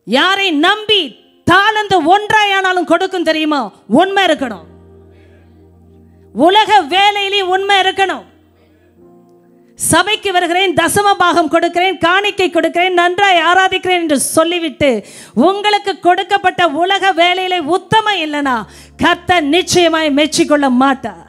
யாரை நம்பி தாளந்து ஒன்றாயானாலும் கொடுக்கும் தெரியுமா உண்மை இருக்கணும் உலக வேலையிலேயும் உண்மை இருக்கணும் சபைக்கு வருகிறேன் தசம பாகம் கொடுக்கிறேன் காணிக்கை கொடுக்கிறேன் நன்றாய் ஆராதிக்கிறேன் என்று சொல்லிவிட்டு உங்களுக்கு கொடுக்கப்பட்ட உலக வேலையில உத்தமம் இல்லைனா கர்த்தர் நிச்சயமாய் மெச்சிக்கொள்ள மாட்டார்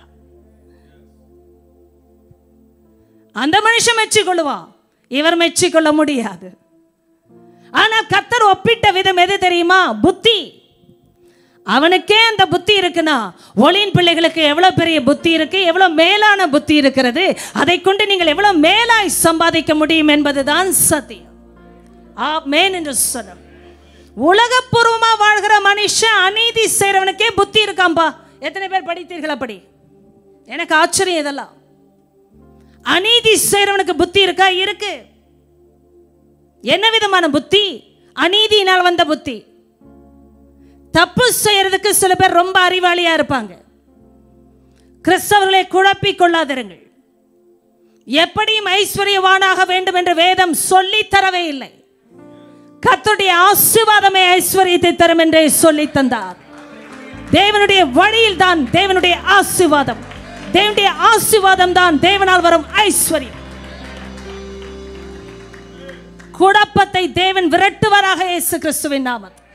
அந்த மனுஷன் மெச்சிக்கொள்ளுவான் இவர் மெச்சிக்கொள்ள முடியாது ஆனா கர்த்தர் ஒப்பிட்ட விதம் எது தெரியுமா புத்தி அவனுக்கே அந்த புத்தி இருக்குன்னா ஒளியின் பிள்ளைகளுக்கு எவ்வளவு பெரிய புத்தி இருக்கு எவ்வளவு மேலான புத்தி இருக்கிறது அதை கொண்டு நீங்கள் எவ்வளவு மேலாய் சம்பாதிக்க முடியும் என்பதுதான் சத்தியம் ஆமென் என்று சொல்லும் உலகப்பூர்வமா வாழ்கிற மனுஷன் அநீதி செய்றவனுக்கே புத்தி இருக்காம்பா எத்தனை பேர் படித்தீர்கள் அப்படி எனக்கு ஆச்சரியம் இதெல்லாம் அநீதி செய்றவனுக்கு புத்தி இருக்கா இருக்கு என்ன விதமான புத்தி அநீதியினால் வந்த புத்தி தப்பு செய்யறதுக்கு சில பேர் ரொம்ப அறிவாளியா இருப்பாங்க கிறிஸ்தவர்களை குழப்பிக் கொள்ளாதிருங்கள் எப்படியும் ஐஸ்வர்யவானாக வேண்டும் என்று வேதம் சொல்லி தரவே இல்லை கர்த்தருடைய ஆசீர்வாதமே ஐஸ்வர்யத்தை தரும் என்றே சொல்லி தந்தார் தேவனுடைய வழியில் தான் தேவனுடைய ஆசீர்வாதம் தேவனுடைய ஆசீர்வாதம் தான் தேவனால் வரும் ஐஸ்வர்யம் குழப்பத்தை தேவன் விரட்டுவாராக இயேசு கிறிஸ்துவின் நாமத்தில்